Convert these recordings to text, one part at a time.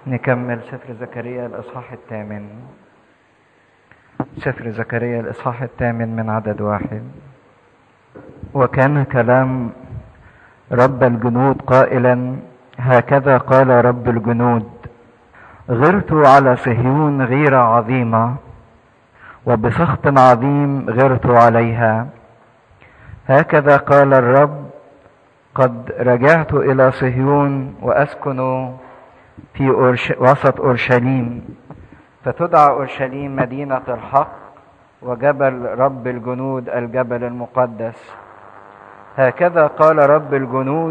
نكمل سفر زكريا الإصحاح الثامن سفر زكريا الإصحاح الثامن من عدد واحد وكان كلام رب الجنود قائلا هكذا قال رب الجنود غرت على صهيون غيرة عظيمة وبسخط عظيم غرت عليها هكذا قال الرب قد رجعت إلى صهيون وأسكن في أرش... وسط أورشليم فتدعى أورشليم مدينة الحق وجبل رب الجنود الجبل المقدس هكذا قال رب الجنود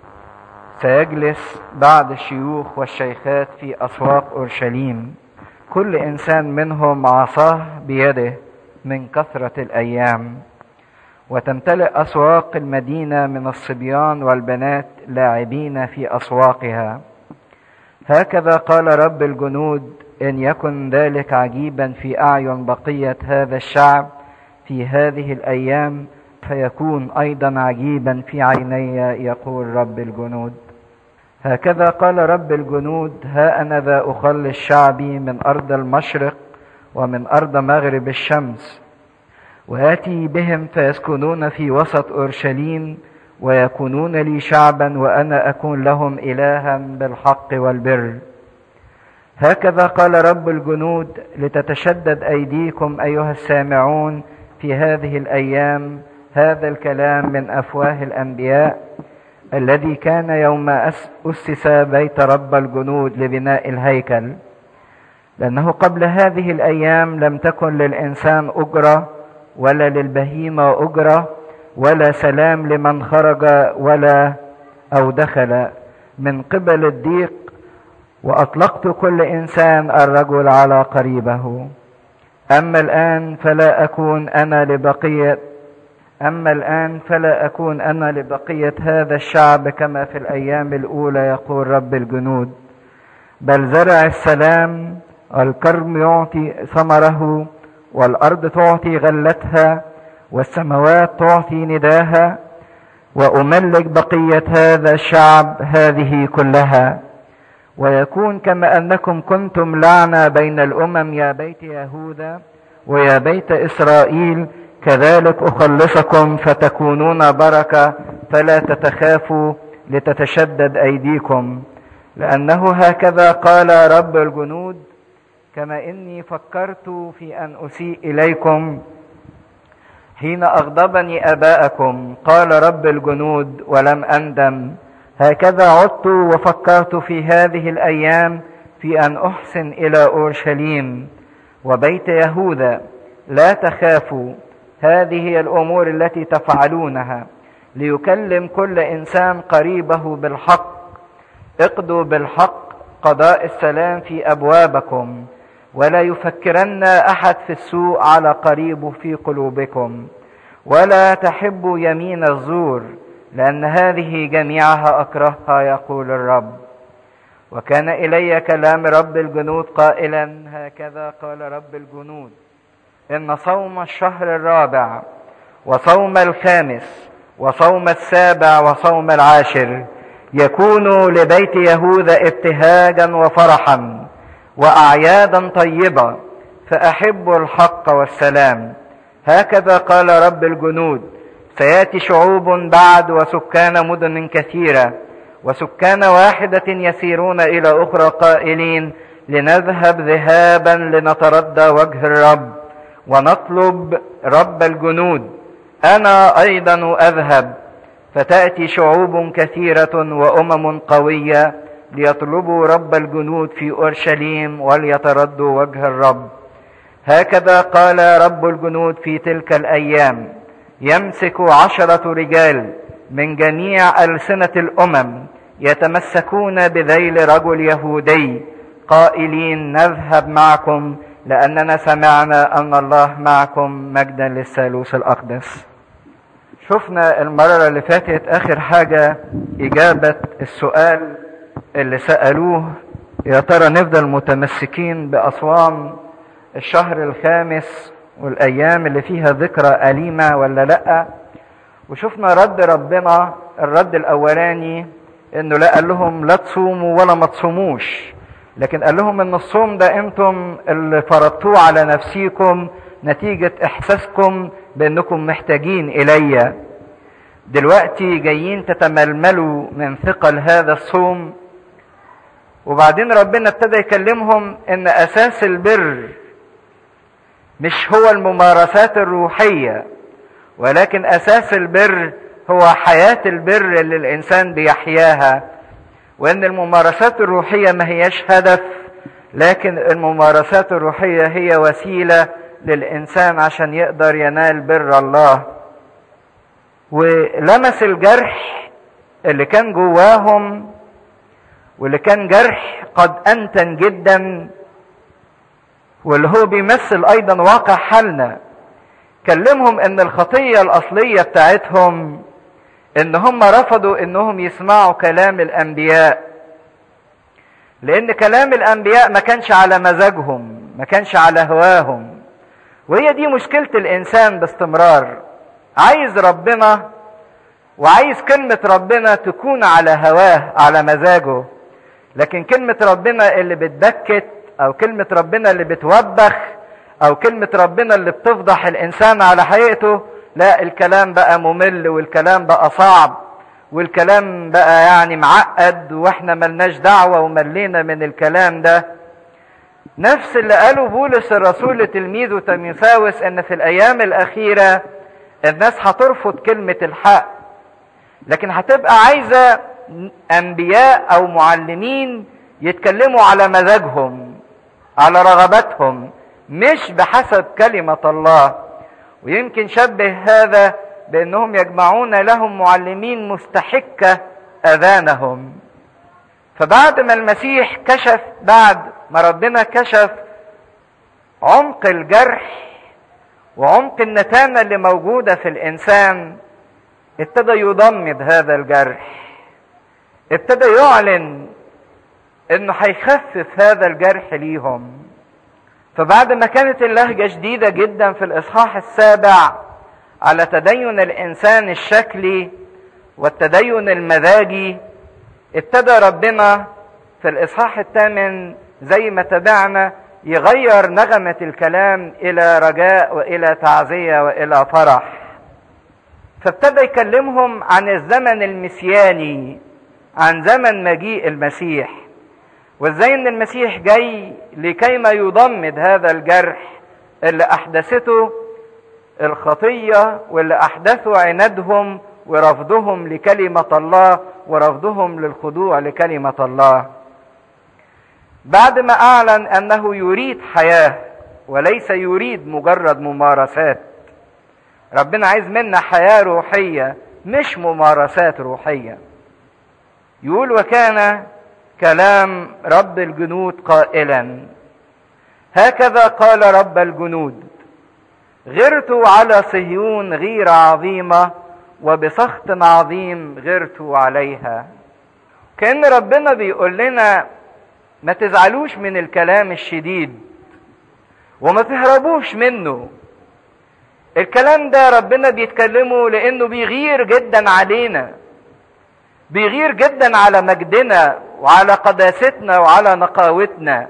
سيجلس بعد الشيوخ والشيخات في أسواق أورشليم كل إنسان منهم عصاه بيده من كثرة الأيام وتمتلئ أسواق المدينة من الصبيان والبنات لاعبين في أسواقها هكذا قال رب الجنود ان يكن ذلك عجيبا في اعين بقيه هذا الشعب في هذه الايام فيكون ايضا عجيبا في عيني يقول رب الجنود هكذا قال رب الجنود ها انا ذا اخلص شعبي من ارض المشرق ومن ارض مغرب الشمس واتي بهم فيسكنون في وسط اورشليم ويكونون لي شعبا وانا اكون لهم الها بالحق والبر هكذا قال رب الجنود لتتشدد ايديكم ايها السامعون في هذه الايام هذا الكلام من افواه الانبياء الذي كان يوم اسس بيت رب الجنود لبناء الهيكل لانه قبل هذه الايام لم تكن للانسان اجره ولا للبهيمه اجره ولا سلام لمن خرج ولا او دخل من قبل الضيق واطلقت كل انسان الرجل على قريبه اما الان فلا اكون انا لبقيه اما الان فلا اكون انا لبقيه هذا الشعب كما في الايام الاولى يقول رب الجنود بل زرع السلام الكرم يعطي ثمره والارض تعطي غلتها والسماوات تعطي نداها واملك بقيه هذا الشعب هذه كلها ويكون كما انكم كنتم لعنه بين الامم يا بيت يهوذا ويا بيت اسرائيل كذلك اخلصكم فتكونون بركه فلا تتخافوا لتتشدد ايديكم لانه هكذا قال رب الجنود كما اني فكرت في ان اسيء اليكم حين اغضبني اباءكم قال رب الجنود ولم اندم هكذا عدت وفكرت في هذه الايام في ان احسن الى اورشليم وبيت يهوذا لا تخافوا هذه هي الامور التي تفعلونها ليكلم كل انسان قريبه بالحق اقضوا بالحق قضاء السلام في ابوابكم ولا يفكرن احد في السوء على قريبه في قلوبكم ولا تحبوا يمين الزور لان هذه جميعها اكرهها يقول الرب وكان الي كلام رب الجنود قائلا هكذا قال رب الجنود ان صوم الشهر الرابع وصوم الخامس وصوم السابع وصوم العاشر يكون لبيت يهوذا ابتهاجا وفرحا واعيادا طيبه فاحب الحق والسلام هكذا قال رب الجنود سياتي شعوب بعد وسكان مدن كثيره وسكان واحده يسيرون الى اخرى قائلين لنذهب ذهابا لنتردى وجه الرب ونطلب رب الجنود انا ايضا اذهب فتاتي شعوب كثيره وامم قويه ليطلبوا رب الجنود في اورشليم وليتردوا وجه الرب هكذا قال رب الجنود في تلك الايام يمسك عشره رجال من جميع السنه الامم يتمسكون بذيل رجل يهودي قائلين نذهب معكم لاننا سمعنا ان الله معكم مجدا للثالوث الاقدس شفنا المرة اللي فاتت آخر حاجة إجابة السؤال اللي سألوه يا ترى نفضل متمسكين بأصوام الشهر الخامس والأيام اللي فيها ذكرى أليمة ولا لأ وشفنا رد ربنا الرد الأولاني إنه لا قال لهم لا تصوموا ولا ما تصوموش لكن قال لهم ان الصوم ده انتم اللي فرضتوه على نفسيكم نتيجة احساسكم بانكم محتاجين الي دلوقتي جايين تتململوا من ثقل هذا الصوم وبعدين ربنا ابتدى يكلمهم ان اساس البر مش هو الممارسات الروحية ولكن اساس البر هو حياة البر اللي الانسان بيحياها وان الممارسات الروحية ما هياش هدف لكن الممارسات الروحية هي وسيلة للانسان عشان يقدر ينال بر الله ولمس الجرح اللي كان جواهم واللي كان جرح قد انتن جدا واللي هو بيمثل ايضا واقع حالنا كلمهم ان الخطيه الاصليه بتاعتهم ان هم رفضوا انهم يسمعوا كلام الانبياء لان كلام الانبياء ما كانش على مزاجهم ما كانش على هواهم وهي دي مشكله الانسان باستمرار عايز ربنا وعايز كلمه ربنا تكون على هواه على مزاجه لكن كلمه ربنا اللي بتبكت او كلمه ربنا اللي بتوبخ او كلمه ربنا اللي بتفضح الانسان على حقيقته لا الكلام بقى ممل والكلام بقى صعب والكلام بقى يعني معقد واحنا ملناش دعوه وملينا من الكلام ده نفس اللي قاله بولس الرسول لتلميذه تيموثاوس ان في الايام الاخيره الناس هترفض كلمه الحق لكن هتبقى عايزه انبياء او معلمين يتكلموا على مزاجهم على رغباتهم مش بحسب كلمه الله ويمكن شبه هذا بانهم يجمعون لهم معلمين مستحكه اذانهم فبعد ما المسيح كشف بعد ما ربنا كشف عمق الجرح وعمق النتانه اللي موجوده في الانسان ابتدى يضمد هذا الجرح ابتدى يعلن انه هيخفف هذا الجرح ليهم فبعد ما كانت اللهجة شديدة جدا في الإصحاح السابع على تدين الإنسان الشكلي والتدين المزاجي ابتدى ربنا في الإصحاح الثامن زي ما تابعنا يغير نغمة الكلام إلى رجاء وإلى تعزية وإلى فرح فابتدى يكلمهم عن الزمن المسياني عن زمن مجيء المسيح وازاي ان المسيح جاي لكي ما يضمد هذا الجرح اللي احدثته الخطيه واللي احدثه عنادهم ورفضهم لكلمه الله ورفضهم للخضوع لكلمه الله بعد ما اعلن انه يريد حياه وليس يريد مجرد ممارسات ربنا عايز منا حياه روحيه مش ممارسات روحيه يقول وكان كلام رب الجنود قائلا هكذا قال رب الجنود غرت على صهيون غيرة عظيمة وبسخط عظيم غرت عليها كأن ربنا بيقول لنا ما تزعلوش من الكلام الشديد وما تهربوش منه الكلام ده ربنا بيتكلمه لانه بيغير جدا علينا بيغير جدا على مجدنا وعلى قداستنا وعلى نقاوتنا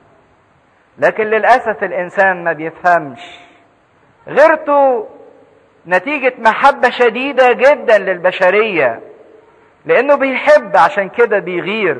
لكن للاسف الانسان ما بيفهمش غيرته نتيجه محبه شديده جدا للبشريه لانه بيحب عشان كده بيغير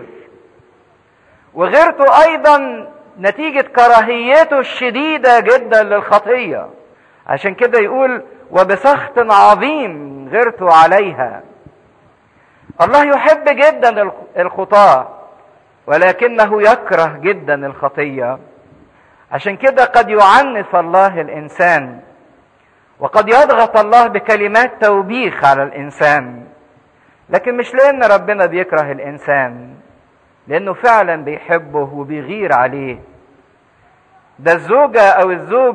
وغيرته ايضا نتيجه كراهيته الشديده جدا للخطيه عشان كده يقول وبسخط عظيم غيرته عليها الله يحب جدا الخطاة ولكنه يكره جدا الخطية عشان كده قد يعنف الله الإنسان وقد يضغط الله بكلمات توبيخ على الإنسان لكن مش لأن ربنا بيكره الإنسان لأنه فعلا بيحبه وبيغير عليه ده الزوجة أو الزوج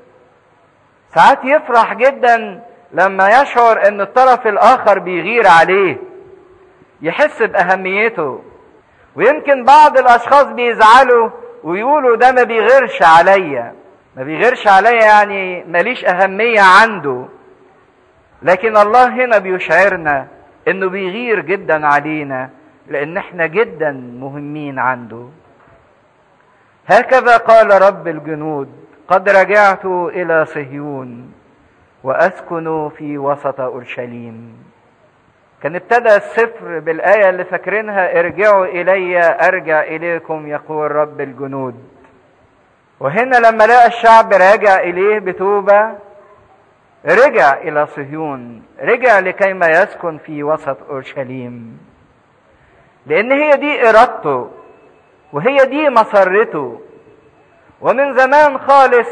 ساعات يفرح جدا لما يشعر ان الطرف الاخر بيغير عليه يحس باهميته ويمكن بعض الاشخاص بيزعلوا ويقولوا ده ما بيغيرش عليا ما بيغيرش عليا يعني ماليش اهميه عنده لكن الله هنا بيشعرنا انه بيغير جدا علينا لان احنا جدا مهمين عنده هكذا قال رب الجنود قد رجعت الى صهيون واسكن في وسط اورشليم كان ابتدى السفر بالايه اللي فاكرينها ارجعوا الي ارجع اليكم يقول رب الجنود وهنا لما لقى الشعب راجع اليه بتوبه رجع الى صهيون رجع لكيما يسكن في وسط اورشليم لان هي دي ارادته وهي دي مسرته ومن زمان خالص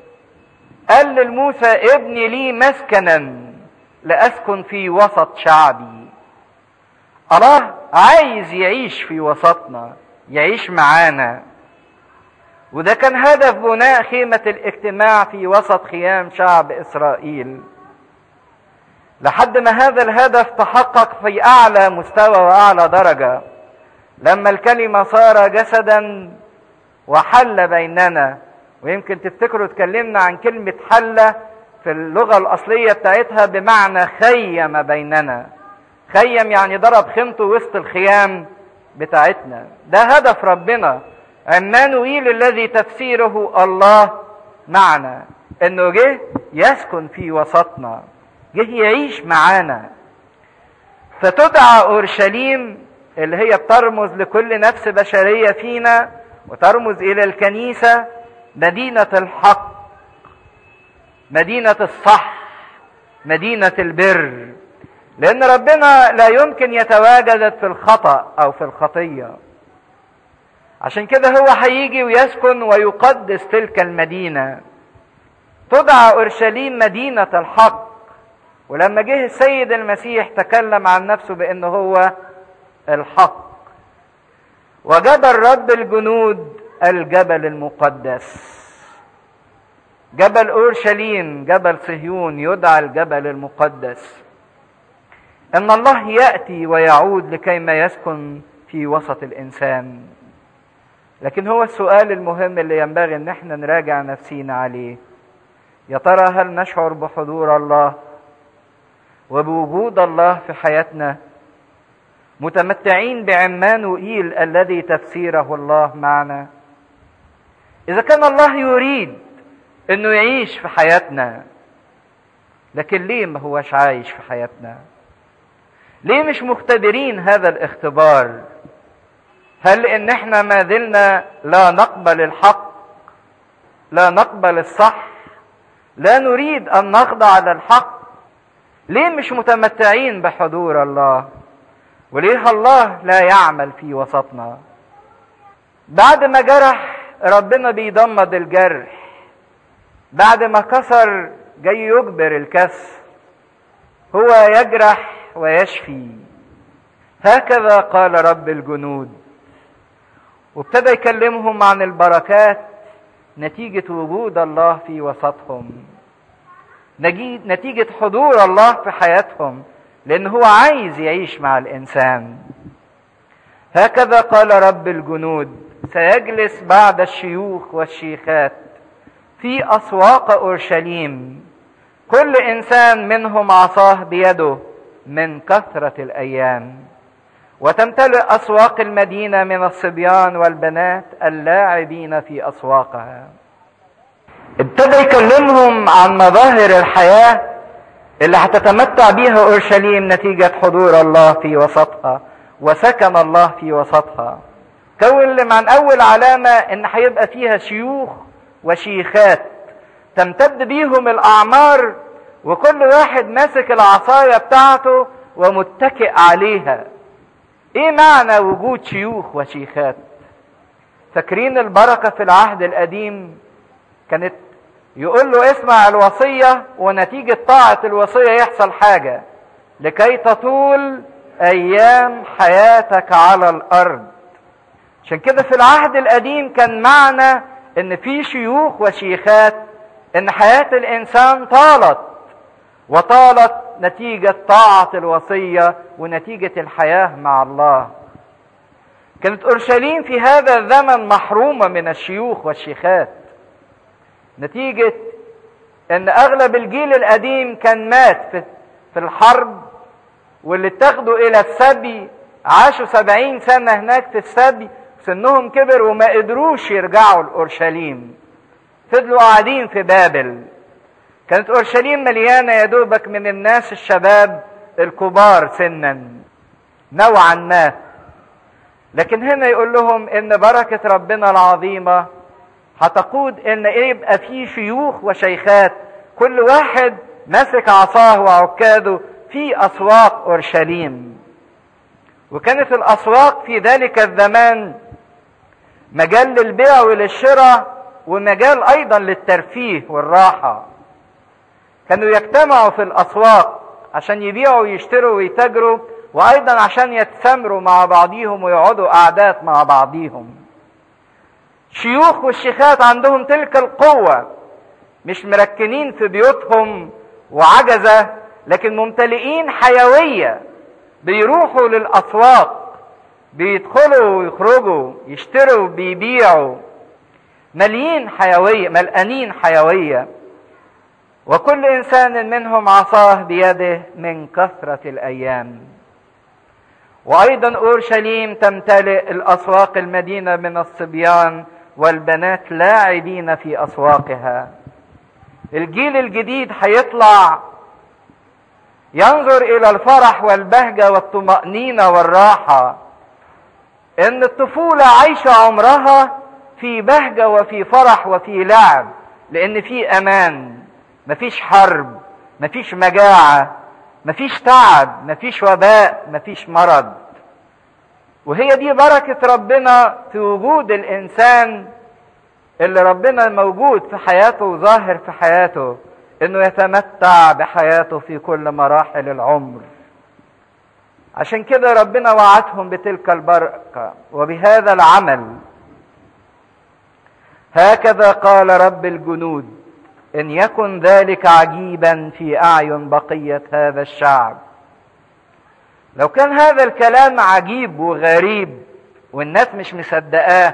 قال لموسى ابني لي مسكنا لاسكن في وسط شعبي الله عايز يعيش في وسطنا يعيش معانا وده كان هدف بناء خيمة الاجتماع في وسط خيام شعب إسرائيل لحد ما هذا الهدف تحقق في أعلى مستوى وأعلى درجة لما الكلمة صار جسدا وحل بيننا ويمكن تفتكروا اتكلمنا عن كلمة حل في اللغة الأصلية بتاعتها بمعنى خيم بيننا خيم يعني ضرب خيمته وسط الخيام بتاعتنا ده هدف ربنا عمانوئيل الذي تفسيره الله معنا انه جه يسكن في وسطنا جه يعيش معانا فتدعى اورشليم اللي هي بترمز لكل نفس بشريه فينا وترمز الى الكنيسه مدينه الحق مدينه الصح مدينه البر لان ربنا لا يمكن يتواجد في الخطا او في الخطيه عشان كده هو هيجي ويسكن ويقدس تلك المدينة تدعى أورشليم مدينة الحق ولما جه السيد المسيح تكلم عن نفسه بأنه هو الحق وجبل رب الجنود الجبل المقدس جبل أورشليم جبل صهيون يدعى الجبل المقدس ان الله ياتي ويعود لكيما يسكن في وسط الانسان لكن هو السؤال المهم اللي ينبغي ان احنا نراجع نفسينا عليه يا ترى هل نشعر بحضور الله وبوجود الله في حياتنا متمتعين بعمانوئيل الذي تفسيره الله معنا اذا كان الله يريد انه يعيش في حياتنا لكن ليه ما هوش عايش في حياتنا ليه مش مختبرين هذا الاختبار هل ان احنا ما زلنا لا نقبل الحق لا نقبل الصح لا نريد ان نخضع للحق ليه مش متمتعين بحضور الله وليه الله لا يعمل في وسطنا بعد ما جرح ربنا بيضمد الجرح بعد ما كسر جاي يجبر الكسر هو يجرح ويشفي هكذا قال رب الجنود وابتدى يكلمهم عن البركات نتيجة وجود الله في وسطهم نتيجة حضور الله في حياتهم لأن هو عايز يعيش مع الإنسان هكذا قال رب الجنود سيجلس بعد الشيوخ والشيخات في أسواق أورشليم كل إنسان منهم عصاه بيده من كثرة الأيام وتمتلئ أسواق المدينة من الصبيان والبنات اللاعبين في أسواقها ابتدى يكلمهم عن مظاهر الحياة اللي هتتمتع بيها أورشليم نتيجة حضور الله في وسطها وسكن الله في وسطها كون عن أول علامة إن هيبقى فيها شيوخ وشيخات تمتد بيهم الأعمار وكل واحد ماسك العصاية بتاعته ومتكئ عليها ايه معنى وجود شيوخ وشيخات فاكرين البركة في العهد القديم كانت يقول له اسمع الوصية ونتيجة طاعة الوصية يحصل حاجة لكي تطول أيام حياتك على الأرض عشان كده في العهد القديم كان معنى إن في شيوخ وشيخات إن حياة الإنسان طالت وطالت نتيجة طاعة الوصية ونتيجة الحياة مع الله. كانت أورشليم في هذا الزمن محرومة من الشيوخ والشيخات. نتيجة إن أغلب الجيل القديم كان مات في في الحرب واللي اتاخدوا إلى السبي عاشوا سبعين سنة هناك في السبي سنهم كبر وما قدروش يرجعوا لاورشليم فضلوا قاعدين في بابل كانت اورشليم مليانه يا دوبك من الناس الشباب الكبار سنا نوعا ما لكن هنا يقول لهم ان بركه ربنا العظيمه هتقود ان يبقى في شيوخ وشيخات كل واحد ماسك عصاه وعكاده في اسواق اورشليم وكانت الاسواق في ذلك الزمان مجال للبيع وللشراء ومجال ايضا للترفيه والراحه كانوا يجتمعوا في الاسواق عشان يبيعوا ويشتروا ويتاجروا وايضا عشان يتسامروا مع بعضيهم ويقعدوا قعدات مع بعضيهم شيوخ والشيخات عندهم تلك القوه مش مركنين في بيوتهم وعجزه لكن ممتلئين حيويه بيروحوا للاسواق بيدخلوا ويخرجوا يشتروا بيبيعوا مليين حيويه ملقانين حيويه وكل انسان منهم عصاه بيده من كثره الايام وايضا اورشليم تمتلئ الاسواق المدينه من الصبيان والبنات لاعبين في اسواقها الجيل الجديد هيطلع ينظر الى الفرح والبهجه والطمانينه والراحه ان الطفوله عايشه عمرها في بهجه وفي فرح وفي لعب لان في امان مفيش حرب مفيش مجاعه مفيش تعب مفيش وباء مفيش مرض وهي دي بركه ربنا في وجود الانسان اللي ربنا موجود في حياته وظاهر في حياته انه يتمتع بحياته في كل مراحل العمر عشان كده ربنا وعدهم بتلك البركه وبهذا العمل هكذا قال رب الجنود ان يكن ذلك عجيبا في اعين بقيه هذا الشعب لو كان هذا الكلام عجيب وغريب والناس مش مصدقاه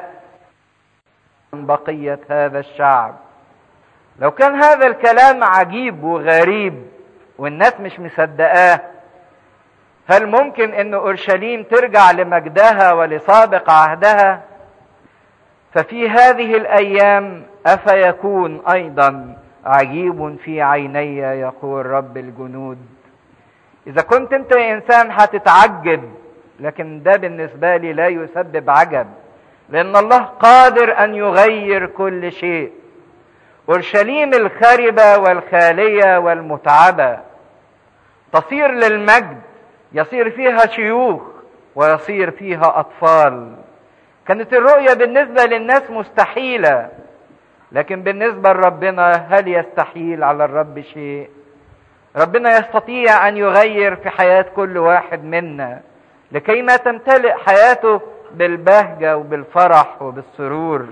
بقيه هذا الشعب لو كان هذا الكلام عجيب وغريب والناس مش مصدقاه هل ممكن ان اورشليم ترجع لمجدها ولسابق عهدها ففي هذه الايام افيكون ايضا عجيب في عيني يقول رب الجنود اذا كنت انت انسان هتتعجب لكن ده بالنسبه لي لا يسبب عجب لان الله قادر ان يغير كل شيء اورشليم الخربه والخاليه والمتعبه تصير للمجد يصير فيها شيوخ ويصير فيها اطفال كانت الرؤيه بالنسبه للناس مستحيله لكن بالنسبه لربنا هل يستحيل على الرب شيء ربنا يستطيع ان يغير في حياه كل واحد منا لكي ما تمتلئ حياته بالبهجه وبالفرح وبالسرور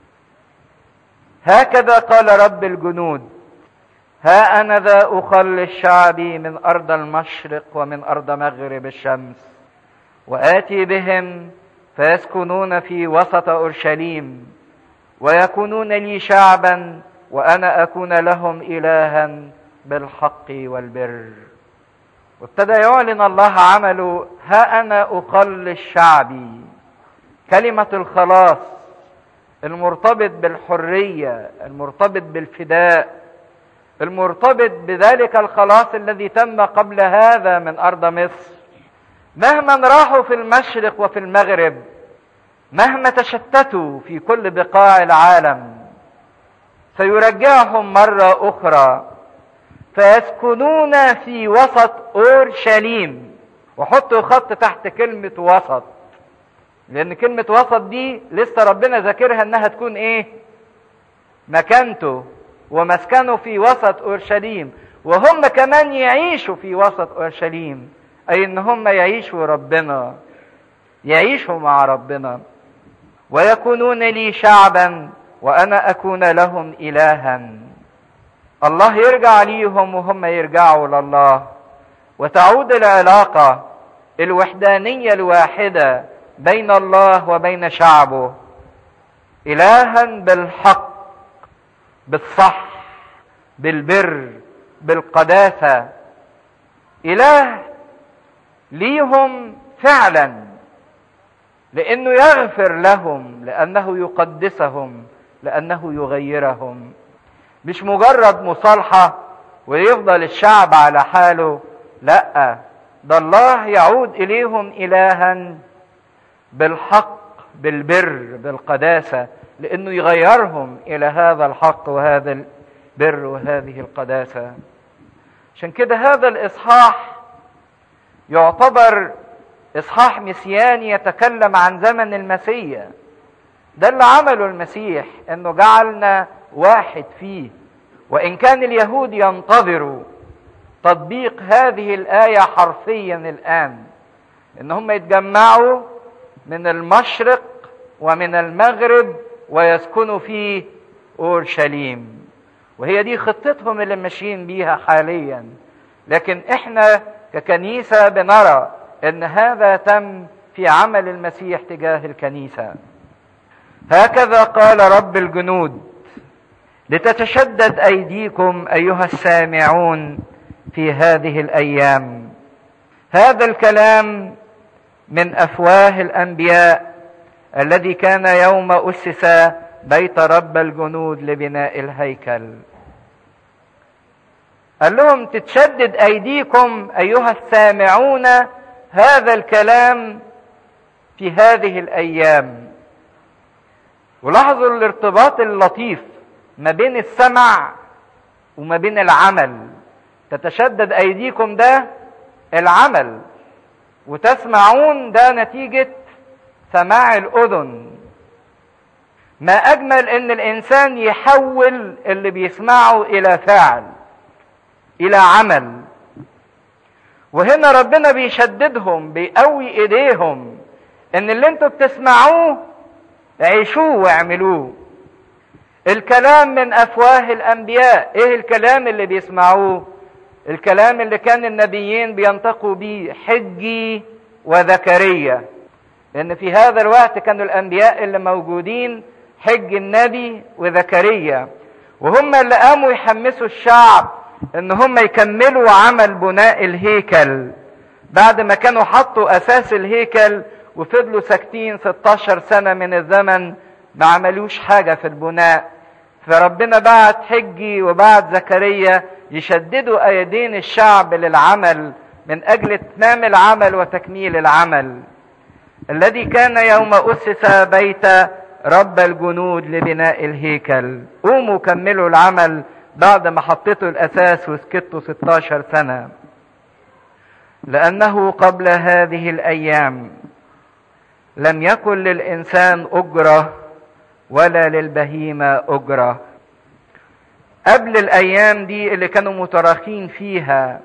هكذا قال رب الجنود ها انا ذا اخلص شعبي من ارض المشرق ومن ارض مغرب الشمس واتي بهم فيسكنون في وسط اورشليم ويكونون لي شعبا وانا اكون لهم الها بالحق والبر وابتدى يعلن الله عمله ها انا اخلص شعبي كلمه الخلاص المرتبط بالحريه المرتبط بالفداء المرتبط بذلك الخلاص الذي تم قبل هذا من ارض مصر مهما راحوا في المشرق وفي المغرب مهما تشتتوا في كل بقاع العالم سيرجعهم مره اخرى فيسكنون في وسط اورشليم وحطوا خط تحت كلمه وسط لان كلمه وسط دي لسه ربنا ذاكرها انها تكون ايه مكانته ومسكنه في وسط اورشليم وهم كمان يعيشوا في وسط اورشليم اي ان هم يعيشوا ربنا يعيشوا مع ربنا ويكونون لي شعبا وانا اكون لهم الها الله يرجع ليهم وهم يرجعوا لله وتعود العلاقه الوحدانيه الواحده بين الله وبين شعبه الها بالحق بالصح بالبر بالقداسه اله ليهم فعلا لانه يغفر لهم لانه يقدسهم لانه يغيرهم مش مجرد مصالحه ويفضل الشعب على حاله لا ده الله يعود اليهم الها بالحق بالبر بالقداسه لانه يغيرهم الى هذا الحق وهذا البر وهذه القداسه عشان كده هذا الاصحاح يعتبر اصحاح مسياني يتكلم عن زمن المسيا ده اللي عمله المسيح انه جعلنا واحد فيه وان كان اليهود ينتظروا تطبيق هذه الايه حرفيا الان ان هم يتجمعوا من المشرق ومن المغرب ويسكنوا في اورشليم وهي دي خطتهم اللي ماشيين بيها حاليا لكن احنا ككنيسه بنرى ان هذا تم في عمل المسيح تجاه الكنيسه هكذا قال رب الجنود لتتشدد ايديكم ايها السامعون في هذه الايام هذا الكلام من افواه الانبياء الذي كان يوم اسس بيت رب الجنود لبناء الهيكل قال لهم تتشدد ايديكم ايها السامعون هذا الكلام في هذه الايام ولاحظوا الارتباط اللطيف ما بين السمع وما بين العمل تتشدد ايديكم ده العمل وتسمعون ده نتيجه سماع الاذن ما اجمل ان الانسان يحول اللي بيسمعه الى فعل الى عمل وهنا ربنا بيشددهم بيقوي ايديهم ان اللي انتوا بتسمعوه عيشوه واعملوه الكلام من افواه الانبياء ايه الكلام اللي بيسمعوه الكلام اللي كان النبيين بينطقوا بيه حجي وذكريا لان في هذا الوقت كانوا الانبياء اللي موجودين حج النبي وذكريا وهم اللي قاموا يحمسوا الشعب ان هم يكملوا عمل بناء الهيكل بعد ما كانوا حطوا اساس الهيكل وفضلوا ساكتين 16 سنة من الزمن ما عملوش حاجة في البناء فربنا بعت حجي وبعت زكريا يشددوا ايدين الشعب للعمل من اجل اتمام العمل وتكميل العمل الذي كان يوم اسس بيت رب الجنود لبناء الهيكل قوموا كملوا العمل بعد ما حطيتوا الاساس وسكتوا 16 سنه لانه قبل هذه الايام لم يكن للانسان اجره ولا للبهيمه اجره قبل الايام دي اللي كانوا متراخين فيها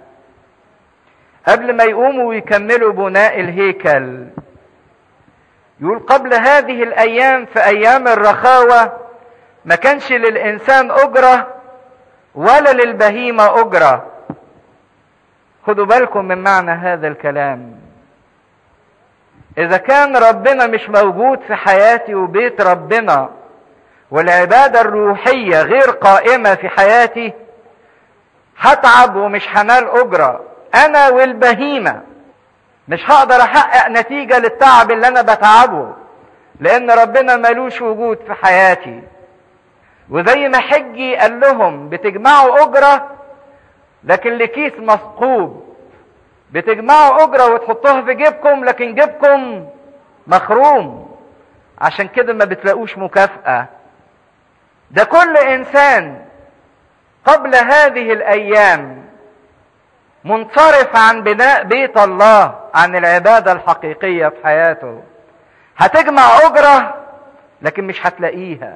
قبل ما يقوموا ويكملوا بناء الهيكل يقول قبل هذه الايام في ايام الرخاوه ما كانش للانسان اجره ولا للبهيمه اجره خدوا بالكم من معنى هذا الكلام اذا كان ربنا مش موجود في حياتي وبيت ربنا والعباده الروحيه غير قائمه في حياتي هتعب ومش هنال اجره انا والبهيمه مش هقدر احقق نتيجه للتعب اللي انا بتعبه لان ربنا ملوش وجود في حياتي وزي ما حجي قال لهم بتجمعوا اجره لكن لكيس مثقوب بتجمعوا اجره وتحطوها في جيبكم لكن جيبكم مخروم عشان كده ما بتلاقوش مكافاه ده كل انسان قبل هذه الايام منصرف عن بناء بيت الله عن العباده الحقيقيه في حياته هتجمع اجره لكن مش هتلاقيها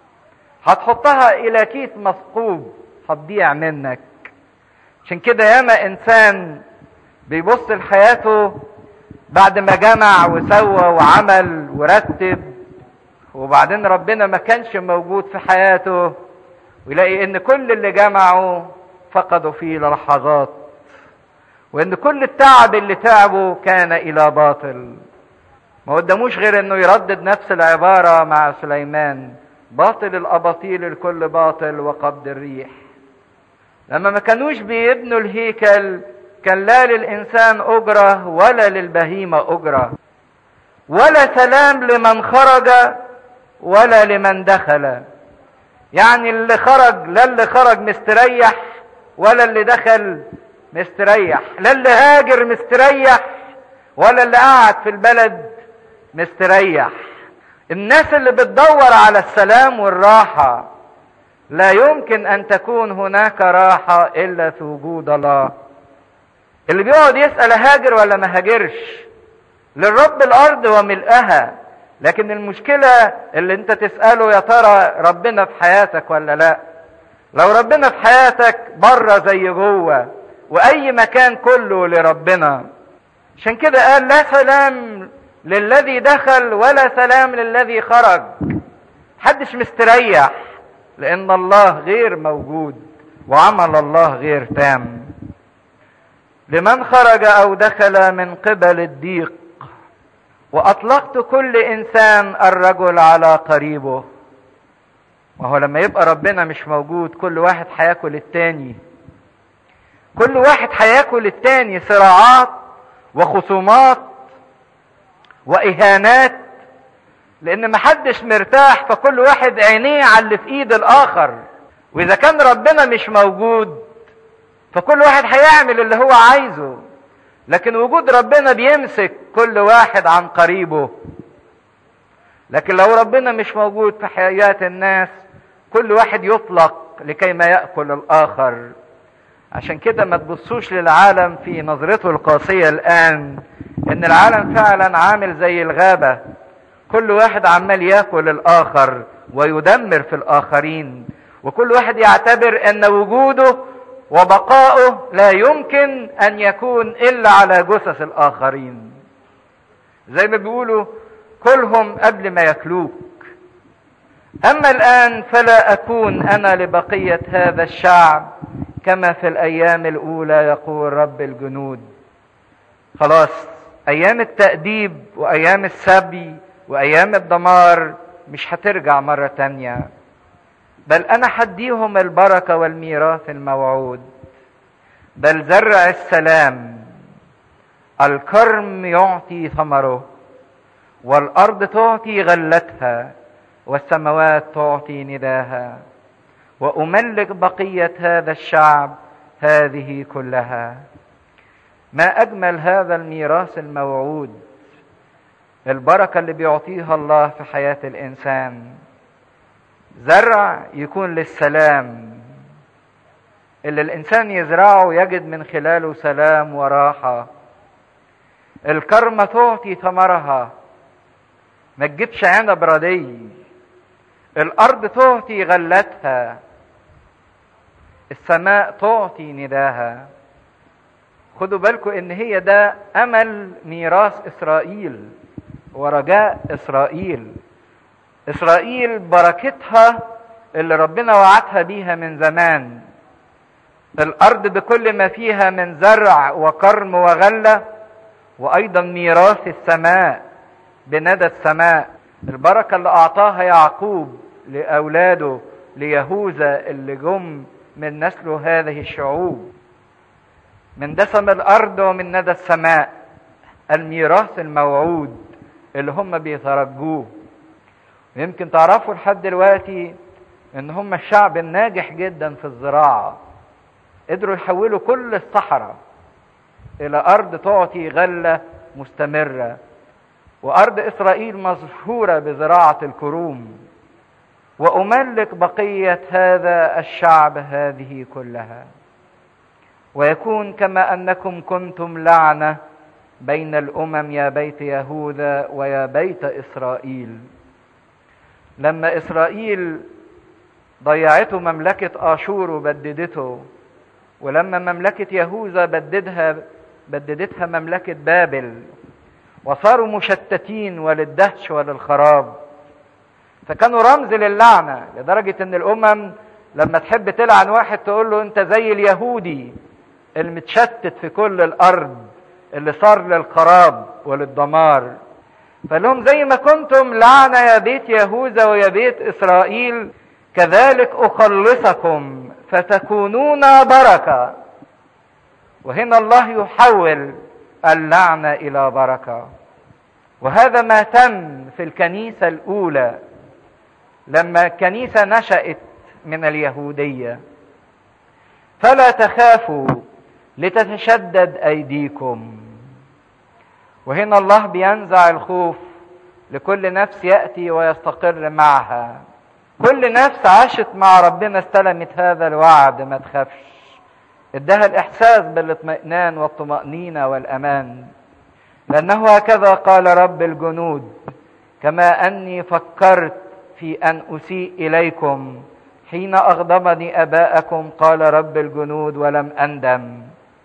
هتحطها الى كيس مثقوب هتضيع منك عشان كده ياما انسان بيبص لحياته بعد ما جمع وسوى وعمل ورتب وبعدين ربنا ما كانش موجود في حياته ويلاقي ان كل اللي جمعه فقدوا فيه لحظات وان كل التعب اللي تعبه كان الى باطل ما قدموش غير انه يردد نفس العبارة مع سليمان باطل الاباطيل الكل باطل وقبض الريح لما ما كانوش بيبنوا الهيكل كان لا للانسان اجره ولا للبهيمه اجره ولا سلام لمن خرج ولا لمن دخل يعني اللي خرج لا اللي خرج مستريح ولا اللي دخل مستريح لا اللي هاجر مستريح ولا اللي قاعد في البلد مستريح الناس اللي بتدور على السلام والراحة لا يمكن ان تكون هناك راحة الا في وجود الله اللي بيقعد يسأل هاجر ولا ما هاجرش للرب الارض وملئها لكن المشكلة اللي انت تسأله يا ترى ربنا في حياتك ولا لا لو ربنا في حياتك بره زي جوه واي مكان كله لربنا عشان كده قال لا سلام للذي دخل ولا سلام للذي خرج محدش مستريح لان الله غير موجود وعمل الله غير تام لمن خرج او دخل من قبل الضيق واطلقت كل انسان الرجل على قريبه وهو لما يبقى ربنا مش موجود كل واحد هياكل التاني كل واحد هياكل التاني صراعات وخصومات واهانات لان محدش مرتاح فكل واحد عينيه على اللي في ايد الاخر واذا كان ربنا مش موجود فكل واحد هيعمل اللي هو عايزه لكن وجود ربنا بيمسك كل واحد عن قريبه لكن لو ربنا مش موجود في حياة الناس كل واحد يطلق لكي ما يأكل الآخر عشان كده ما تبصوش للعالم في نظرته القاسية الآن إن العالم فعلا عامل زي الغابة كل واحد عمال ياكل الآخر ويدمر في الآخرين وكل واحد يعتبر أن وجوده وبقاؤه لا يمكن أن يكون إلا على جثث الآخرين زي ما بيقولوا كلهم قبل ما ياكلوك أما الآن فلا أكون أنا لبقية هذا الشعب كما في الأيام الأولى يقول رب الجنود خلاص أيام التأديب وأيام السبي وأيام الدمار مش هترجع مرة تانية بل أنا حديهم البركة والميراث الموعود بل زرع السلام الكرم يعطي ثمره والأرض تعطي غلتها والسماوات تعطي نداها وأملك بقية هذا الشعب هذه كلها ما أجمل هذا الميراث الموعود البركة اللي بيعطيها الله في حياة الإنسان زرع يكون للسلام اللي الإنسان يزرعه يجد من خلاله سلام وراحة الكرمة تعطي ثمرها ما تجيبش عنب ردي الأرض تعطي غلتها السماء تعطي نداها خدوا بالكم ان هي ده امل ميراث اسرائيل ورجاء اسرائيل اسرائيل بركتها اللي ربنا وعدها بيها من زمان الارض بكل ما فيها من زرع وكرم وغله وايضا ميراث السماء بندى السماء البركه اللي اعطاها يعقوب لاولاده ليهوذا اللي جم من نسله هذه الشعوب من دسم الارض ومن ندى السماء الميراث الموعود اللي هم بيترجوه يمكن تعرفوا لحد دلوقتي ان هم الشعب الناجح جدا في الزراعه قدروا يحولوا كل الصحراء الى ارض تعطي غله مستمره وارض اسرائيل مشهوره بزراعه الكروم واملك بقيه هذا الشعب هذه كلها ويكون كما انكم كنتم لعنه بين الامم يا بيت يهوذا ويا بيت اسرائيل لما اسرائيل ضيعته مملكه اشور وبددته ولما مملكه يهوذا بددها بددتها مملكه بابل وصاروا مشتتين وللدهش وللخراب فكانوا رمز للعنه لدرجه ان الامم لما تحب تلعن واحد تقول له انت زي اليهودي المتشتت في كل الارض اللي صار للخراب وللدمار فلهم زي ما كنتم لعنة يا بيت يهوذا ويا بيت إسرائيل كذلك أخلصكم فتكونون بركة وهنا الله يحول اللعنة إلى بركة وهذا ما تم في الكنيسة الأولى لما الكنيسة نشأت من اليهودية فلا تخافوا لتتشدد أيديكم وهنا الله بينزع الخوف لكل نفس يأتي ويستقر معها كل نفس عاشت مع ربنا استلمت هذا الوعد ما تخافش ادها الاحساس بالاطمئنان والطمأنينة والامان لانه هكذا قال رب الجنود كما اني فكرت في ان اسيء اليكم حين اغضبني اباءكم قال رب الجنود ولم اندم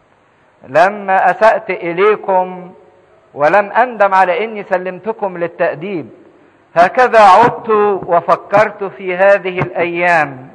لما اسات اليكم ولم اندم على اني سلمتكم للتاديب هكذا عدت وفكرت في هذه الايام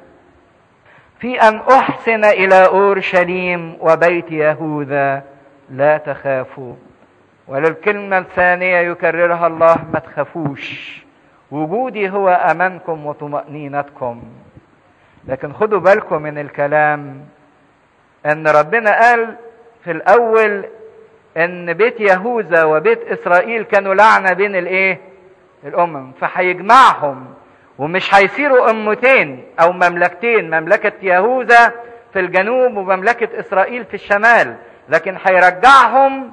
في ان احسن الى اورشليم وبيت يهوذا لا تخافوا وللكلمه الثانيه يكررها الله ما تخافوش وجودي هو امانكم وطمانينتكم لكن خدوا بالكم من الكلام ان ربنا قال في الاول ان بيت يهوذا وبيت اسرائيل كانوا لعنه بين الايه الامم فهيجمعهم ومش هيصيروا امتين او مملكتين مملكه يهوذا في الجنوب ومملكه اسرائيل في الشمال لكن هيرجعهم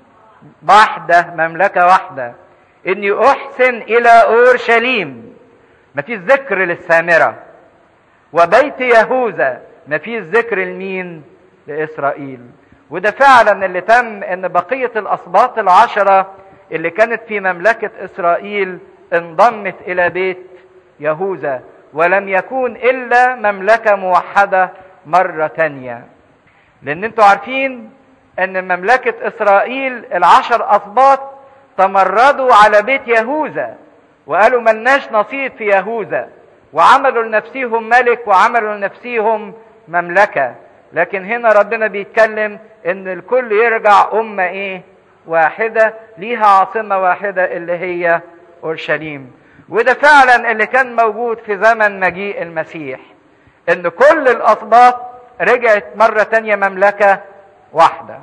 واحده مملكه واحده اني احسن الى اورشليم مفيش ذكر للسامره وبيت يهوذا مفيش ذكر لمين لاسرائيل وده فعلا اللي تم ان بقيه الاسباط العشره اللي كانت في مملكه اسرائيل انضمت الى بيت يهوذا ولم يكون الا مملكه موحده مره تانيه لان انتوا عارفين ان مملكه اسرائيل العشر اسباط تمردوا على بيت يهوذا وقالوا ملناش نصيب في يهوذا وعملوا لنفسيهم ملك وعملوا لنفسيهم مملكه لكن هنا ربنا بيتكلم ان الكل يرجع امه ايه واحده ليها عاصمه واحده اللي هي اورشليم وده فعلا اللي كان موجود في زمن مجيء المسيح ان كل الاسباط رجعت مرة تانية مملكة واحدة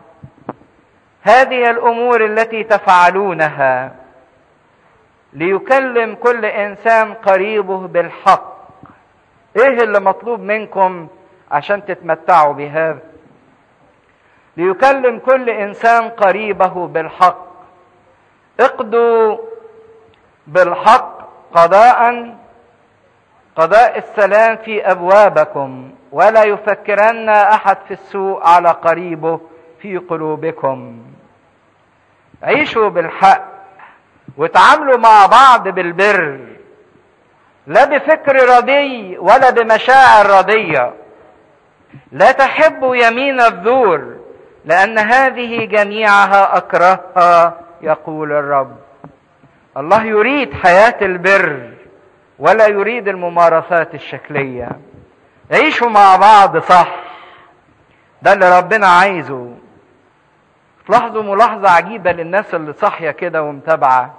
هذه الامور التي تفعلونها ليكلم كل انسان قريبه بالحق ايه اللي مطلوب منكم عشان تتمتعوا بهذا ليكلم كل انسان قريبه بالحق اقضوا بالحق قضاء قضاء السلام في ابوابكم ولا يفكرن احد في السوء على قريبه في قلوبكم عيشوا بالحق وتعاملوا مع بعض بالبر لا بفكر ردي ولا بمشاعر رديه لا تحبوا يمين الذور لان هذه جميعها اكرهها يقول الرب الله يريد حياه البر ولا يريد الممارسات الشكليه عيشوا مع بعض صح ده اللي ربنا عايزه تلاحظوا ملاحظة عجيبة للناس اللي صاحية كده ومتابعة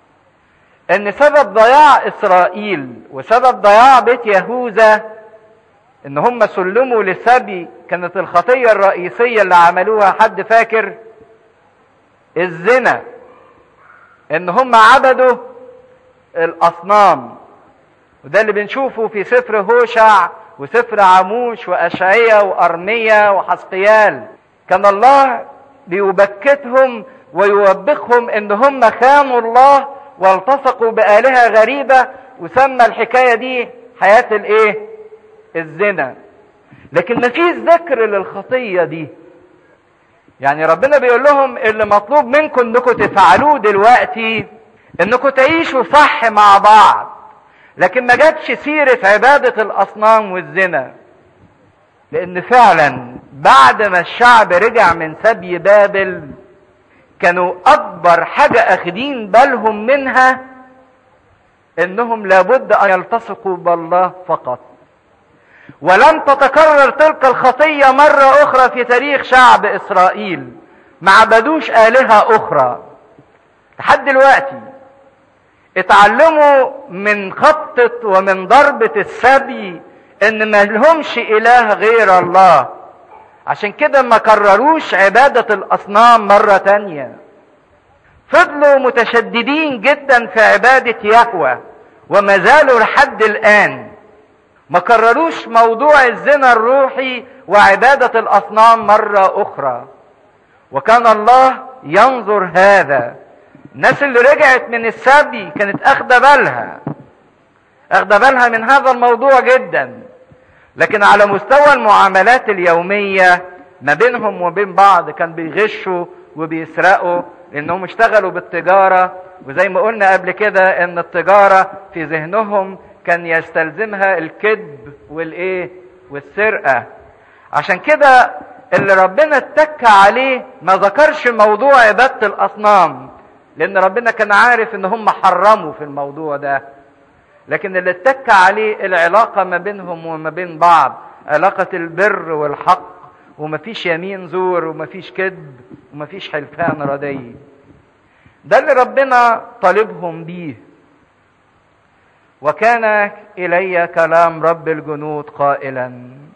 ان سبب ضياع اسرائيل وسبب ضياع بيت يهوذا ان هم سلموا للسبي كانت الخطية الرئيسية اللي عملوها حد فاكر الزنا ان هم عبدوا الاصنام وده اللي بنشوفه في سفر هوشع وسفر عموش واشعية وارمية وحسقيال كان الله بيبكتهم ويوبخهم ان هم خانوا الله والتصقوا بآلهة غريبة وسمى الحكاية دي حياة الايه الزنا لكن مفيش ذكر للخطية دي يعني ربنا بيقول لهم اللي مطلوب منكم انكم تفعلوه دلوقتي انكم تعيشوا صح مع بعض لكن ما جاتش سيرة عبادة الأصنام والزنا لأن فعلا بعد ما الشعب رجع من سبي بابل كانوا أكبر حاجة أخدين بالهم منها إنهم لابد أن يلتصقوا بالله فقط ولم تتكرر تلك الخطية مرة أخرى في تاريخ شعب إسرائيل ما عبدوش آلهة أخرى لحد دلوقتي اتعلموا من خطة ومن ضربة السبي ان ما لهمش اله غير الله عشان كده ما كرروش عبادة الاصنام مرة تانية فضلوا متشددين جدا في عبادة يهوه وما زالوا لحد الآن ما كرروش موضوع الزنا الروحي وعبادة الأصنام مرة أخرى وكان الله ينظر هذا الناس اللي رجعت من السبي كانت أخدة بالها أخدة بالها من هذا الموضوع جدا لكن على مستوى المعاملات اليومية ما بينهم وبين بعض كان بيغشوا وبيسرقوا لأنهم اشتغلوا بالتجارة وزي ما قلنا قبل كده ان التجارة في ذهنهم كان يستلزمها الكذب والايه والسرقة عشان كده اللي ربنا اتك عليه ما ذكرش موضوع عبادة الاصنام لان ربنا كان عارف ان هم حرموا في الموضوع ده لكن اللي اتك عليه العلاقة ما بينهم وما بين بعض علاقة البر والحق ومفيش يمين زور ومفيش كذب ومفيش حلفان ردي ده اللي ربنا طالبهم بيه وكان الي كلام رب الجنود قائلا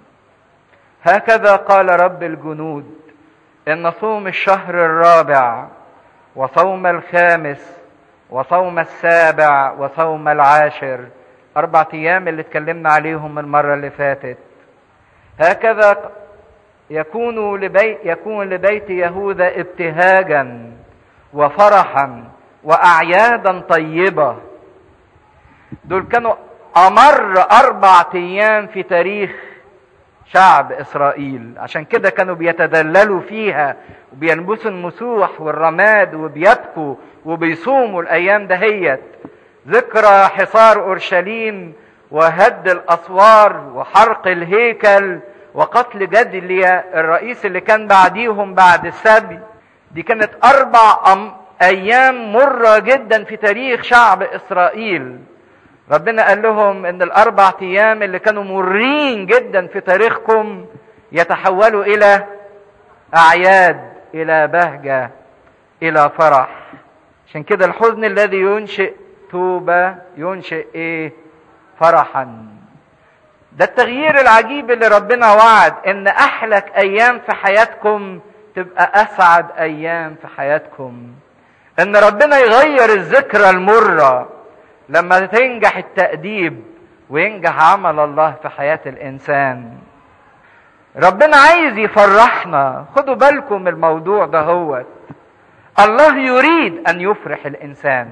هكذا قال رب الجنود ان صوم الشهر الرابع وصوم الخامس وصوم السابع وصوم العاشر اربع ايام اللي اتكلمنا عليهم المره اللي فاتت هكذا يكون لبيت يكون لبيت يهوذا ابتهاجا وفرحا واعيادا طيبه دول كانوا امر اربع ايام في تاريخ شعب اسرائيل عشان كده كانوا بيتدللوا فيها وبيلبسوا المسوح والرماد وبيبكوا وبيصوموا الايام دهيت ذكرى حصار اورشليم وهد الاسوار وحرق الهيكل وقتل جدليا الرئيس اللي كان بعديهم بعد السبي دي كانت اربع أم ايام مرة جدا في تاريخ شعب اسرائيل ربنا قال لهم ان الاربع ايام اللي كانوا مرين جدا في تاريخكم يتحولوا الى اعياد الى بهجة الى فرح عشان كده الحزن الذي ينشئ توبة ينشئ ايه فرحا ده التغيير العجيب اللي ربنا وعد ان احلك ايام في حياتكم تبقى اسعد ايام في حياتكم ان ربنا يغير الذكرى المره لما تنجح التاديب وينجح عمل الله في حياه الانسان ربنا عايز يفرحنا خدوا بالكم من الموضوع ده هو الله يريد ان يفرح الانسان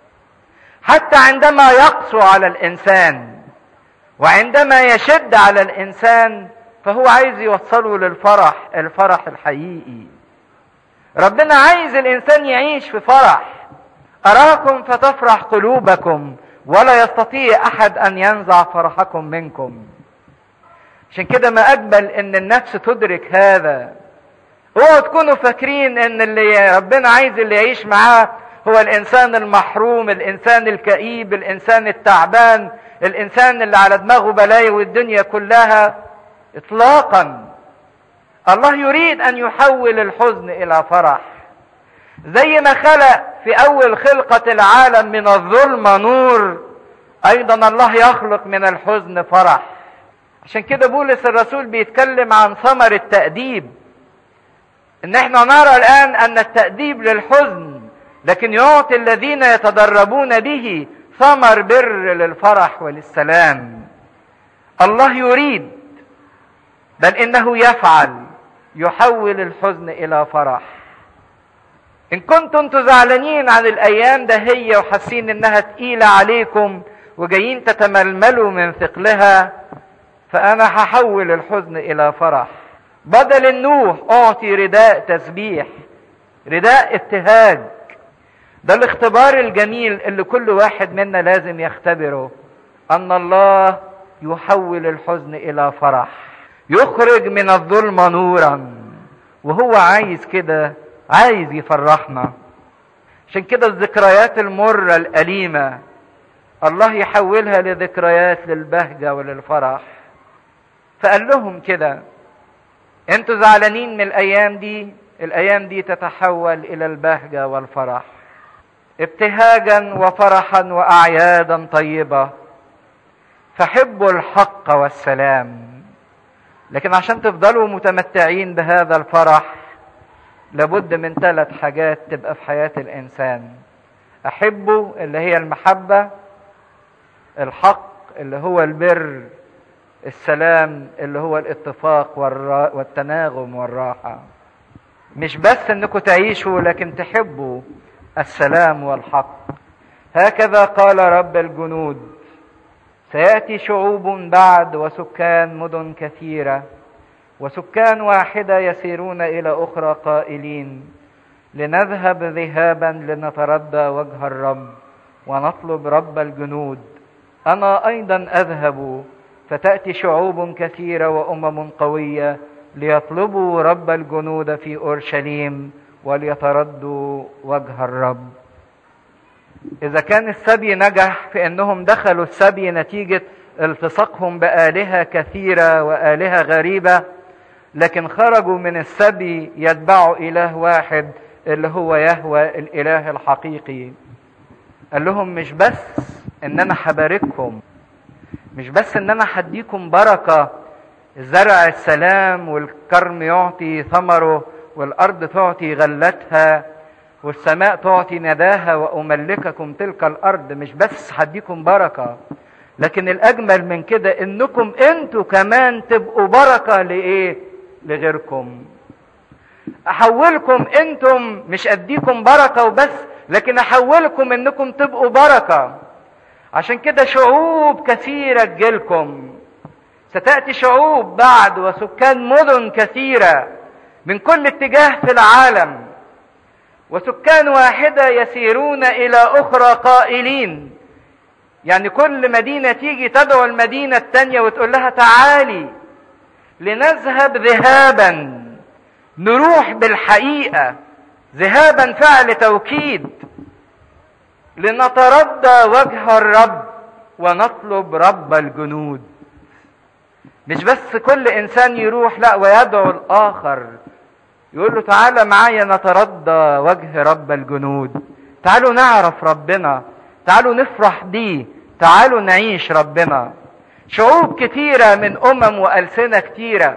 حتى عندما يقسو على الانسان وعندما يشد على الانسان فهو عايز يوصله للفرح الفرح الحقيقي ربنا عايز الانسان يعيش في فرح اراكم فتفرح قلوبكم ولا يستطيع احد ان ينزع فرحكم منكم عشان كده ما اجمل ان النفس تدرك هذا اوعوا تكونوا فاكرين ان اللي ربنا عايز اللي يعيش معاه هو الانسان المحروم الانسان الكئيب الانسان التعبان الانسان اللي على دماغه بلايا والدنيا كلها اطلاقا الله يريد ان يحول الحزن الى فرح زي ما خلق في اول خلقة العالم من الظلمة نور ايضا الله يخلق من الحزن فرح عشان كده بولس الرسول بيتكلم عن ثمر التأديب ان احنا نرى الان ان التأديب للحزن لكن يعطي الذين يتدربون به ثمر بر للفرح وللسلام الله يريد بل انه يفعل يحول الحزن الى فرح ان كنتم زعلانين عن الايام ده هي وحاسين انها تقيله عليكم وجايين تتململوا من ثقلها فانا هحول الحزن الى فرح بدل النوح اعطي رداء تسبيح رداء ابتهاج ده الاختبار الجميل اللي كل واحد منا لازم يختبره ان الله يحول الحزن الى فرح يخرج من الظلمة نورا وهو عايز كده عايز يفرحنا عشان كده الذكريات المرة الأليمة الله يحولها لذكريات للبهجة وللفرح فقال لهم كده انتوا زعلانين من الأيام دي الأيام دي تتحول إلى البهجة والفرح ابتهاجا وفرحا وأعيادا طيبة فحبوا الحق والسلام لكن عشان تفضلوا متمتعين بهذا الفرح لابد من ثلاث حاجات تبقى في حياة الإنسان أحبه اللي هي المحبة الحق اللي هو البر السلام اللي هو الاتفاق والتناغم والراحة مش بس انكم تعيشوا لكن تحبوا السلام والحق هكذا قال رب الجنود سياتي شعوب بعد وسكان مدن كثيره وسكان واحده يسيرون الى اخرى قائلين لنذهب ذهابا لنتردى وجه الرب ونطلب رب الجنود انا ايضا اذهب فتاتي شعوب كثيره وامم قويه ليطلبوا رب الجنود في اورشليم وليتردوا وجه الرب اذا كان السبي نجح في انهم دخلوا السبي نتيجه التصاقهم بالهه كثيره والهه غريبه لكن خرجوا من السبي يتبعوا اله واحد اللي هو يهوى الاله الحقيقي قال لهم مش بس ان انا هبارككم مش بس ان انا هديكم بركه زرع السلام والكرم يعطي ثمره والارض تعطي غلتها والسماء تعطي نداها واملككم تلك الارض مش بس هديكم بركه لكن الاجمل من كده انكم انتوا كمان تبقوا بركه لايه لغيركم احولكم انتم مش اديكم بركه وبس لكن احولكم انكم تبقوا بركه عشان كده شعوب كثيره تجيلكم ستاتي شعوب بعد وسكان مدن كثيره من كل اتجاه في العالم وسكان واحده يسيرون الى اخرى قائلين يعني كل مدينه تيجي تدعو المدينه الثانيه وتقول لها تعالي لنذهب ذهابا نروح بالحقيقه ذهابا فعل توكيد لنتردى وجه الرب ونطلب رب الجنود مش بس كل انسان يروح لا ويدعو الاخر يقول له تعالى معايا نتردى وجه رب الجنود تعالوا نعرف ربنا تعالوا نفرح بيه تعالوا نعيش ربنا شعوب كتيره من امم والسنه كتيره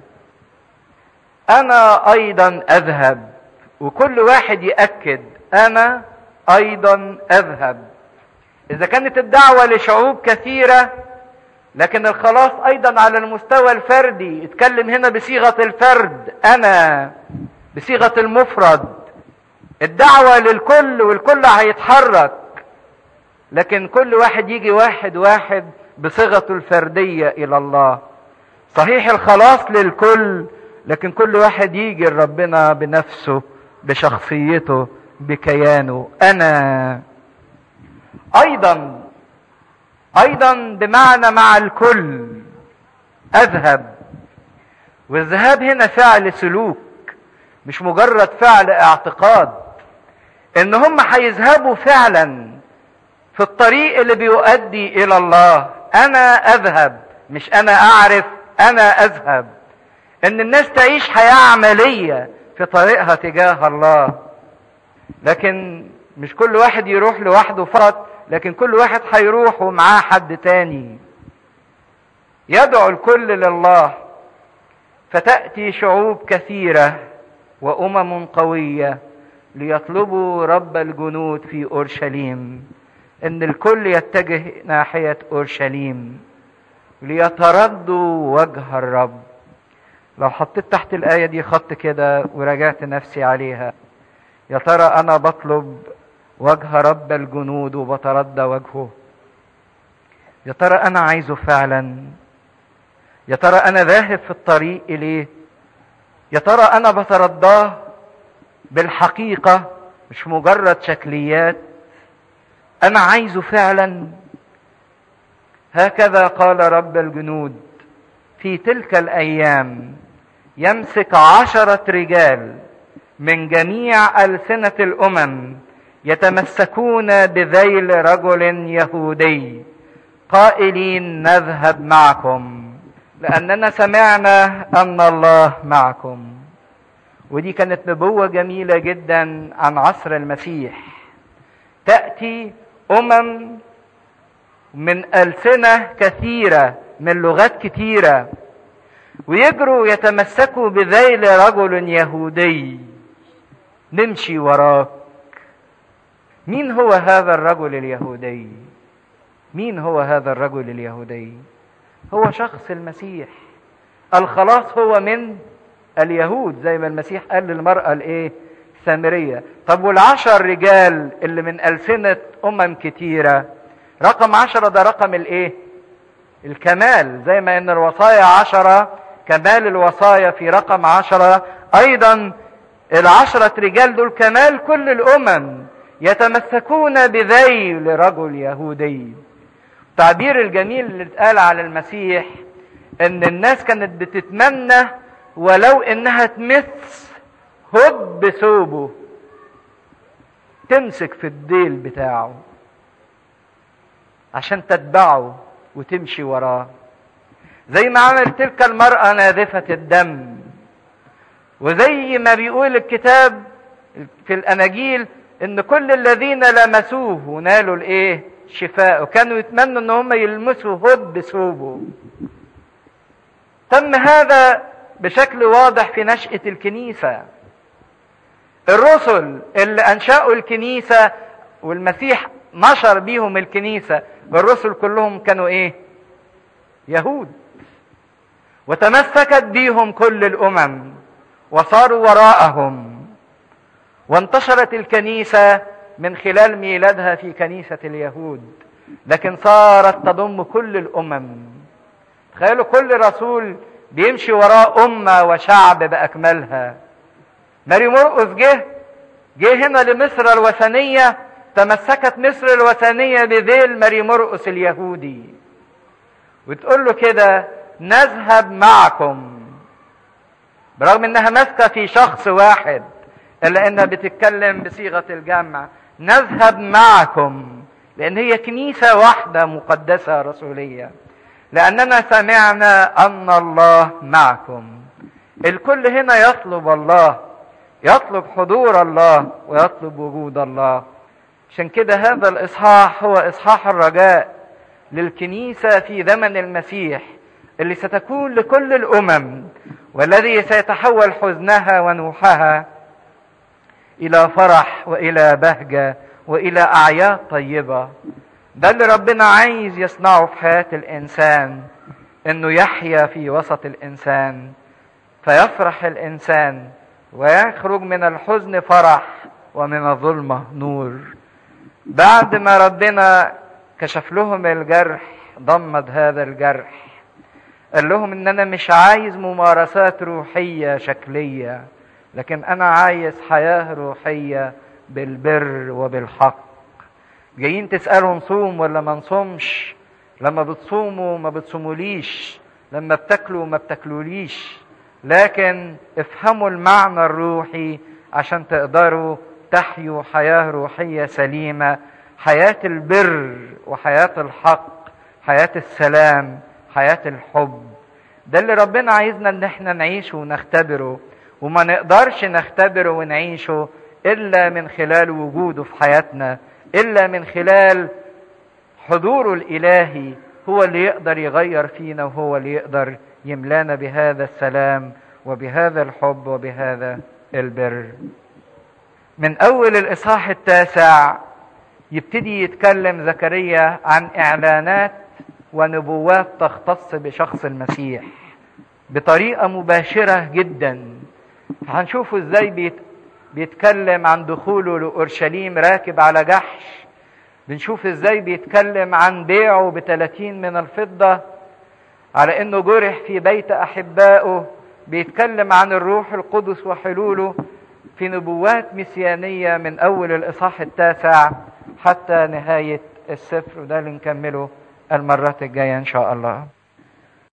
انا ايضا اذهب وكل واحد ياكد انا ايضا اذهب اذا كانت الدعوه لشعوب كثيره لكن الخلاص ايضا على المستوى الفردي اتكلم هنا بصيغه الفرد انا بصيغه المفرد الدعوه للكل والكل هيتحرك لكن كل واحد يجي واحد واحد بصيغته الفرديه الى الله صحيح الخلاص للكل لكن كل واحد يجي لربنا بنفسه بشخصيته بكيانه انا ايضا ايضا بمعنى مع الكل اذهب والذهاب هنا فعل سلوك مش مجرد فعل اعتقاد ان هم هيذهبوا فعلا في الطريق اللي بيؤدي الى الله انا اذهب مش انا اعرف انا اذهب ان الناس تعيش حياه عمليه في طريقها تجاه الله لكن مش كل واحد يروح لوحده فقط لكن كل واحد هيروح ومعاه حد تاني يدعو الكل لله فتاتي شعوب كثيره وامم قويه ليطلبوا رب الجنود في اورشليم ان الكل يتجه ناحيه اورشليم ليتردوا وجه الرب لو حطيت تحت الايه دي خط كده وراجعت نفسي عليها يا ترى انا بطلب وجه رب الجنود وبتردى وجهه يا ترى انا عايزه فعلا يا ترى انا ذاهب في الطريق اليه يا ترى انا بترداه بالحقيقه مش مجرد شكليات انا عايزه فعلا هكذا قال رب الجنود في تلك الايام يمسك عشره رجال من جميع السنه الامم يتمسكون بذيل رجل يهودي قائلين نذهب معكم لاننا سمعنا ان الله معكم ودي كانت نبوه جميله جدا عن عصر المسيح تاتي امم من السنه كثيره من لغات كثيره ويجروا يتمسكوا بذيل رجل يهودي نمشي وراك مين هو هذا الرجل اليهودي مين هو هذا الرجل اليهودي هو شخص المسيح الخلاص هو من اليهود زي ما المسيح قال للمرأة الايه السامرية طب والعشر رجال اللي من ألسنة أمم كتيرة رقم عشرة ده رقم الايه الكمال زي ما ان الوصايا عشرة كمال الوصايا في رقم عشرة ايضا العشرة رجال دول كمال كل الامم يتمسكون بذيل رجل يهودي التعبير الجميل اللي اتقال على المسيح ان الناس كانت بتتمنى ولو انها تمس هد ثوبه تمسك في الديل بتاعه عشان تتبعه وتمشي وراه زي ما عمل تلك المرأة ناذفة الدم وزي ما بيقول الكتاب في الأناجيل إن كل الذين لمسوه ونالوا الإيه؟ شفاء وكانوا يتمنوا إن هم يلمسوا هد ثوبه. تم هذا بشكل واضح في نشأة الكنيسة. الرسل اللي أنشأوا الكنيسة والمسيح نشر بيهم الكنيسة الرسل كلهم كانوا إيه؟ يهود. وتمسكت بيهم كل الأمم وصاروا وراءهم وانتشرت الكنيسة من خلال ميلادها في كنيسة اليهود لكن صارت تضم كل الأمم تخيلوا كل رسول بيمشي وراء أمة وشعب بأكملها ماري مرقس جه جه هنا لمصر الوثنية تمسكت مصر الوثنية بذيل ماري مرقس اليهودي وتقول له كده نذهب معكم برغم انها ماسكه في شخص واحد الا انها بتتكلم بصيغه الجمع نذهب معكم لان هي كنيسه واحده مقدسه رسوليه لاننا سمعنا ان الله معكم الكل هنا يطلب الله يطلب حضور الله ويطلب وجود الله عشان كده هذا الاصحاح هو اصحاح الرجاء للكنيسه في زمن المسيح اللي ستكون لكل الامم والذي سيتحول حزنها ونوحها الى فرح والى بهجه والى اعياد طيبه ده اللي ربنا عايز يصنعه في حياه الانسان انه يحيا في وسط الانسان فيفرح الانسان ويخرج من الحزن فرح ومن الظلمه نور بعد ما ربنا كشف لهم الجرح ضمد هذا الجرح قال لهم ان انا مش عايز ممارسات روحيه شكليه لكن انا عايز حياه روحيه بالبر وبالحق جايين تسالوا نصوم ولا ما نصومش لما بتصوموا ما بتصوموليش لما بتاكلوا ما بتاكلوليش لكن افهموا المعنى الروحي عشان تقدروا تحيوا حياه روحيه سليمه حياه البر وحياه الحق حياه السلام حياة الحب ده اللي ربنا عايزنا ان احنا نعيشه ونختبره وما نقدرش نختبره ونعيشه الا من خلال وجوده في حياتنا الا من خلال حضوره الالهي هو اللي يقدر يغير فينا وهو اللي يقدر يملانا بهذا السلام وبهذا الحب وبهذا البر من اول الاصحاح التاسع يبتدي يتكلم زكريا عن اعلانات ونبوات تختص بشخص المسيح بطريقه مباشره جدا هنشوفه ازاي بيت بيتكلم عن دخوله لاورشليم راكب على جحش بنشوف ازاي بيتكلم عن بيعه بثلاثين من الفضه على انه جرح في بيت احبائه بيتكلم عن الروح القدس وحلوله في نبوات مسيانيه من اول الاصحاح التاسع حتى نهايه السفر وده اللي نكمله المرات الجايه ان شاء الله